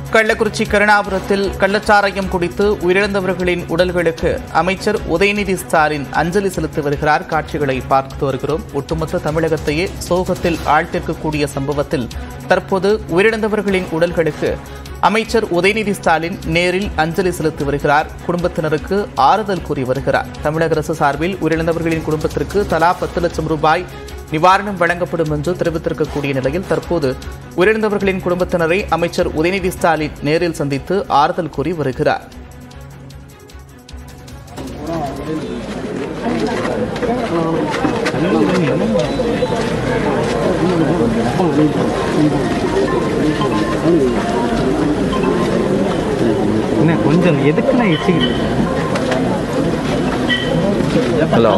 கள்ளக்குறிச்சி கருணாபுரத்தில் கள்ளச்சாராயம் குடித்து உயிரிழந்தவர்களின் உடல்களுக்கு அமைச்சர் உதயநிதி ஸ்டாலின் அஞ்சலி செலுத்தி வருகிறார் காட்சிகளை பார்த்து வருகிறோம் ஒட்டுமொத்த தமிழகத்தையே சோகத்தில் ஆழ்த்திருக்கக்கூடிய சம்பவத்தில் தற்போது உயிரிழந்தவர்களின் உடல்களுக்கு அமைச்சர் உதயநிதி ஸ்டாலின் நேரில் அஞ்சலி செலுத்தி வருகிறார் குடும்பத்தினருக்கு ஆறுதல் கூறி வருகிறார் தமிழக அரசு சார்பில் உயிரிழந்தவர்களின் குடும்பத்திற்கு தலா பத்து லட்சம் ரூபாய் நிவாரணம் வழங்கப்படும் என்று தெரிவித்திருக்கக்கூடிய நிலையில் தற்போது உயிரிழந்தவர்களின் குடும்பத்தினரை அமைச்சர் உதயநிதி ஸ்டாலின் நேரில் சந்தித்து ஆறுதல் கூறி வருகிறார் என்ன கொஞ்சம் எதுக்குண்ணா இடிச்சுக்கிட்டு ஹலோ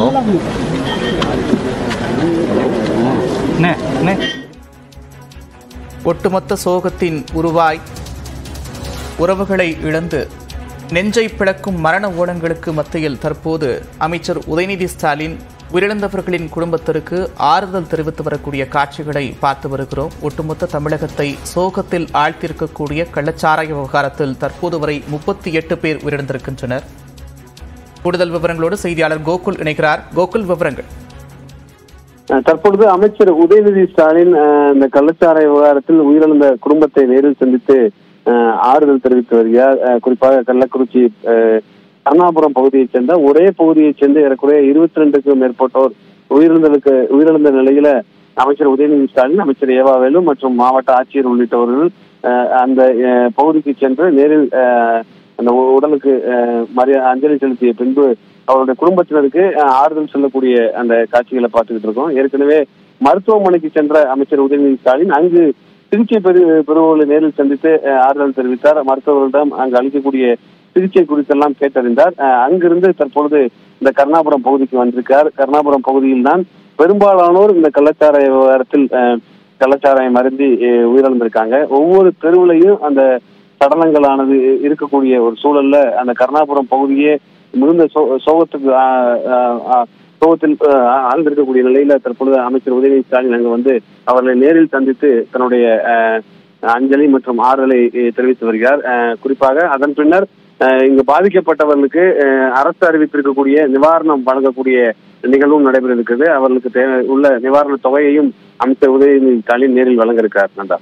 என்ன என்ன ஒட்டுமொத்த சோகத்தின் உருவாய் உறவுகளை இழந்து நெஞ்சை பிளக்கும் மரண ஓலங்களுக்கு மத்தியில் தற்போது அமைச்சர் உதயநிதி ஸ்டாலின் உயிரிழந்தவர்களின் குடும்பத்திற்கு ஆறுதல் தெரிவித்து வரக்கூடிய காட்சிகளை பார்த்து வருகிறோம் ஒட்டுமொத்த தமிழகத்தை சோகத்தில் ஆழ்த்தியிருக்கக்கூடிய கள்ளச்சாராய விவகாரத்தில் தற்போது வரை முப்பத்தி எட்டு பேர் உயிரிழந்திருக்கின்றனர் கூடுதல் விவரங்களோடு செய்தியாளர் கோகுல் இணைகிறார் கோகுல் விவரங்கள் அஹ் தற்பொழுது அமைச்சர் உதயநிதி ஸ்டாலின் அஹ், இந்த கள்ளச்சாராய விவகாரத்தில் உயிரிழந்த குடும்பத்தை நேரில் சந்தித்து அஹ், ஆறுதல் தெரிவித்து வருகிறார் அஹ், குறிப்பாக கள்ளக்குறிச்சி அஹ், கருணாபுரம் பகுதியைச் சேர்ந்த ஒரே பகுதியைச் சேர்ந்த ஏறக்குறைய இருபத்தி ரெண்டுக்கும் மேற்பட்டோர் உயிரிழந்ததுக்கு உயிரிழந்த நிலையில அமைச்சர் உதயநிதி ஸ்டாலின் அமைச்சர் ஏவாவேலு மற்றும் மாவட்ட ஆட்சியர் உள்ளிட்டவர்கள் அஹ், அந்த அஹ், பகுதிக்கு சென்று நேரில் அஹ், அந்த உ- உடலுக்கு அஹ், மரியா அஞ்சலி செலுத்திய பின்பு அவருடைய குடும்பத்தினருக்கு அஹ், ஆறுதல் சொல்லக்கூடிய அந்த காட்சிகளை பார்த்துக்கிட்டு இருக்கோம் ஏற்கனவே மருத்துவமனைக்கு சென்ற அமைச்சர் உதயநிதி ஸ்டாலின் அங்கு சிகிச்சை பெறு பெறுபவர்களை நேரில் சந்தித்து அஹ், ஆறுதல் தெரிவித்தார் மருத்துவர்களிடம் அங்கு அளிக்கக்கூடிய சிகிச்சை குறித்தெல்லாம் கேட்டறிந்தார் அஹ், அங்கிருந்து தற்பொழுது இந்த கருணாபுரம் பகுதிக்கு வந்திருக்கார் கருணாபுரம் பகுதியில் தான் பெரும்பாலானோர் இந்த கள்ளச்சாராய விவகாரத்தில் அஹ், கள்ளச்சாராயம் அருந்தி அஹ், உயிரிழந்திருக்காங்க ஒவ்வொரு தெருவுலையும் அந்த சடலங்களானது இருக்கக்கூடிய ஒரு சூழல்ல அந்த கருணாபுரம் பகுதியே மிகுந்த சோ- சோகத்துக்கு ஆஹ், ஆஹ், ஆஹ், சோகத்தில் ஆஹ், ஆழ்ந்திருக்கக்கூடிய நிலையில தற்பொழுது அமைச்சர் உதயநிதி ஸ்டாலின் அங்கு வந்து அவர்களை நேரில் சந்தித்து தன்னுடைய ஆஹ், அஞ்சலி மற்றும் ஆறுதலை அஹ், தெரிவித்து வருகிறார் ஆஹ், குறிப்பாக அதன் பின்னர் ஆஹ், இங்கு பாதிக்கப்பட்டவர்களுக்கு ஆஹ், அரசு அறிவித்திருக்கக்கூடிய நிவாரணம் வழங்கக்கூடிய நிகழ்வும் நடைபெற இருக்கிறது அவர்களுக்கு தேவை உள்ள நிவாரண தொகையையும் அமைச்சர் உதயநிதி ஸ்டாலின் நேரில் வழங்க இருக்கிறார் நந்தா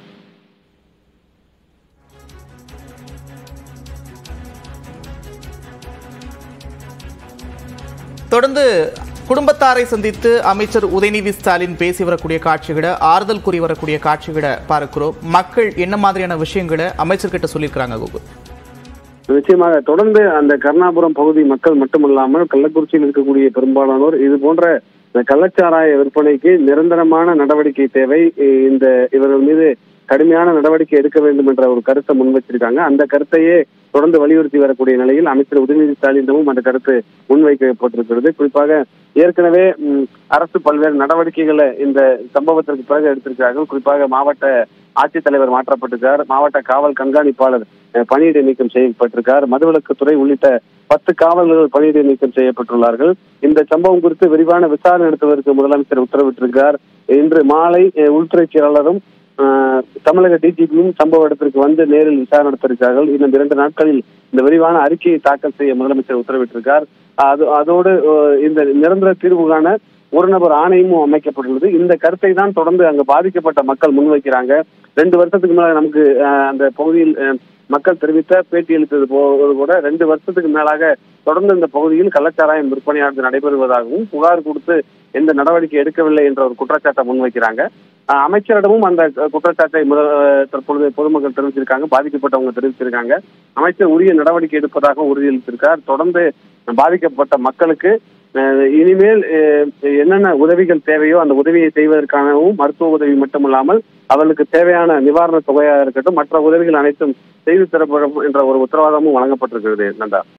தொடர்ந்து குடும்பத்தாரை சந்தித்து அமைச்சர் உதயநிதி ஸ்டாலின் பேசி வரக்கூடிய காட்சிகளை ஆறுதல் கூறி வரக்கூடிய காட்சிகளை பார்க்கிறோம் மக்கள் என்ன மாதிரியான விஷயங்களை அமைச்சர்கிட்ட சொல்லியிருக்கிறாங்க கோகுல் நிச்சயமாக தொடர்ந்து அந்த கருணாபுரம் பகுதி மக்கள் மட்டுமல்லாமல் கள்ளக்குறிச்சியில் இருக்கக்கூடிய பெரும்பாலானோர் இது போன்ற இந்த கள்ளச்சாராய விற்பனைக்கு நிரந்தரமான நடவடிக்கை தேவை இ- இந்த இவர்கள் மீது கடுமையான நடவடிக்கை எடுக்க வேண்டும் என்ற ஒரு கருத்தை முன்வச்சிருக்காங்க அந்த கருத்தையே தொடர்ந்து வலியுறுத்தி வரக்கூடிய நிலையில் அமைச்சர் உதயநிதி ஸ்டாலினிடமும் அந்த கருத்து முன்வைக்கப்பட்டிருக்கிறது குறிப்பாக ஏற்கனவே ம், அரசு பல்வேறு நடவடிக்கைகளை இந்த சம்பவத்திற்கு பிறகு எடுத்திருக்கிறார்கள் குறிப்பாக மாவட்ட ஆட்சித்தலைவர் மாற்றப்பட்டிருக்கார் மாவட்ட காவல் கண்காணிப்பாளர் அஹ், பணியிடை நீக்கம் செய்யப்பட்டிருக்கார் மதுவிலக்குத்துறை உள்ளிட்ட பத்து காவலர்கள் பணியிடை நீக்கம் செய்யப்பட்டுள்ளார்கள் இந்த சம்பவம் குறித்து விரிவான விசாரணை நடத்துவதற்கு முதலமைச்சர் உத்தரவிட்டிருக்கிறார் இன்று மாலை அஹ், உள்துறை செயலாளரும் அஹ், தமிழக டிஜிபியும் சம்பவ இடத்திற்கு வந்து நேரில் விசாரணை நடத்திருக்கிறார்கள் இன்னும் இரண்டு நாட்களில் இந்த விரிவான அறிக்கையை தாக்கல் செய்ய முதலமைச்சர் உத்தரவிட்டிருக்கார் அது அதோடு அஹ், இந்த நிரந்தர தீர்வு காண ஒரு நபர் ஆணையமும் அமைக்கப்பட்டுள்ளது இந்த கருத்தை தான் தொடர்ந்து அங்கு பாதிக்கப்பட்ட மக்கள் முன்வைக்கிறாங்க ரெண்டு வருஷத்துக்கு மேல நமக்கு அஹ், அந்த பகுதியில் அஹ், மக்கள் தெரிவித்த பேட்டி அளித்தது போது கூட ரெண்டு வருஷத்துக்கு மேலாக தொடர்ந்து இந்த பகுதியில் கள்ளச்சாராயம் விற்பனையானது நடைபெறுவதாகவும் புகார் கொடுத்து எந்த நடவடிக்கை எடுக்கவில்லை என்ற ஒரு குற்றச்சாட்டை முன்வைக்கிறாங்க அஹ், அமைச்சரிடமும் அந்த குற்றச்சாட்டை முத அஹ், தற்பொழுது பொதுமக்கள் தெரிவிச்சிருக்காங்க பாதிக்கப்பட்டவங்க தெரிவிச்சிருக்காங்க அமைச்சர் உரிய நடவடிக்கை எடுப்பதாக உறுதியளித்திருக்கார் தொடர்ந்து பாதிக்கப்பட்ட மக்களுக்கு அஹ், இனிமேல் அஹ், என்னென்ன உதவிகள் தேவையோ அந்த உதவியை செய்வதற்கானவும் மருத்துவ உதவி மட்டுமல்லாமல் அவர்களுக்கு தேவையான நிவாரண தொகையாக இருக்கட்டும் மற்ற உதவிகள் அனைத்தும் செய்து தரப்படும் என்ற ஒரு உத்தரவாதமும் வழங்கப்பட்டிருக்கிறது நந்தா